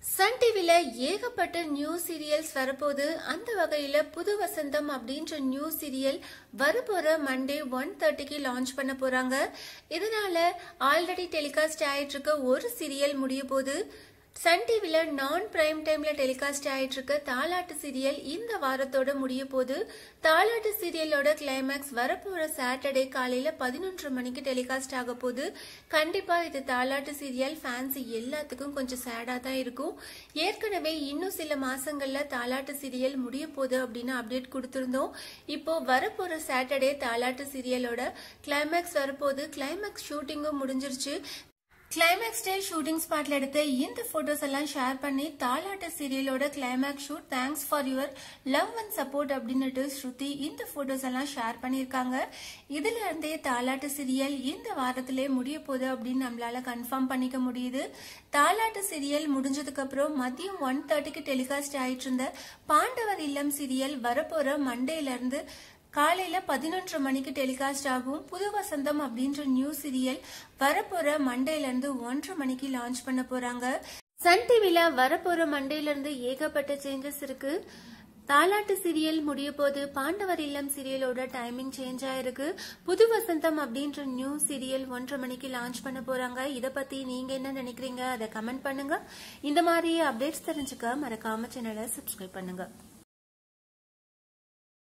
Sun டிவில ஏகப்பட்ட new serials வரப்போகுது அந்த வகையில புது வசந்தம் அப்படின்ற நியூ சீரியல் வரப்போற மண்டே ஒன் தேர்ட்டிக்கு லான்ச் பண்ண போறாங்க இதனால ஆல்ரெடி டெலிகாஸ்ட் ஆயிட்டு இருக்க ஒரு சீரியல் முடிய போகுது சன் டிவில நான் பிரைம் டைம்ல டெலிகாஸ்ட் ஆயிட்டு இருக்க தாலாட்டு சீரியல் இந்த வாரத்தோட முடிய போகுது தாலாட்டு சீரியலோட கிளைமேக்ஸ் வரப்போற சாட்டர்டே காலையில பதினொன்று மணிக்கு டெலிகாஸ்ட் ஆக போகுது கண்டிப்பா இது தாலாட்டு சீரியல் ஃபேன்ஸ் எல்லாத்துக்கும் கொஞ்சம் சேடா தான் இருக்கும் ஏற்கனவே இன்னும் சில மாசங்கள்ல தாலாட்டு சீரியல் முடிய போகுது அப்படின்னு அப்டேட் கொடுத்திருந்தோம் இப்போ வரப்போற சாட்டர்டே தாலாட்டு சீரியலோட கிளைமேக்ஸ் வரப்போகுது கிளைமேக்ஸ் ஷூட்டிங்கும் முடிஞ்சிருச்சு கிளைமேக்ஸ் டே ஷூட்டிங் ஸ்பாட்ல எடுத்த இந்த போட்டோஸ் எல்லாம் ஷேர் பண்ணி தாலாட்டு சீரியலோட climax shoot thanks for your love and support அப்படின்னுட்டு ஸ்ருதி இந்த போட்டோஸ் எல்லாம் ஷேர் பண்ணியிருக்காங்க இதுல இருந்தே தாலாட்டு சீரியல் இந்த வாரத்திலே முடிய போகுது அப்படின்னு நம்மளால கன்ஃபார்ம் பண்ணிக்க முடியுது தாலாட்டு சீரியல் முடிஞ்சதுக்கு அப்புறம் மதியம் ஒன் தேர்ட்டிக்கு டெலிகாஸ்ட் ஆயிட்டு இருந்த பாண்டவர் இல்லம் சீரியல் வரப்போற மண்டேல இருந்து காலையில பதினொன்று மணிக்கு டெலிகாஸ்ட் ஆகும் புது வசந்தம் அப்படின்ற நியூ சீரியல் வரப்போற மண்டேல இருந்து ஒன்றரை மணிக்கு லான்ச் பண்ண போறாங்க சன் டிவில வரப்போற மண்டேல இருந்து ஏகப்பட்ட சேஞ்சஸ் இருக்கு தாலாட்டு சீரியல் முடிய போது பாண்டவர் இல்லம் சீரியலோட டைமிங் சேஞ்ச் ஆயிருக்கு புது வசந்தம் அப்படின்ற நியூ சீரியல் ஒன்றரை மணிக்கு லான்ச் பண்ண போறாங்க இத பத்தி நீங்க என்ன நினைக்கிறீங்க அதை கமெண்ட் பண்ணுங்க இந்த மாதிரி அப்டேட்ஸ் தெரிஞ்சுக்க மறக்காம சேனலை சப்ஸ்கிரைப் பண்ணுங்க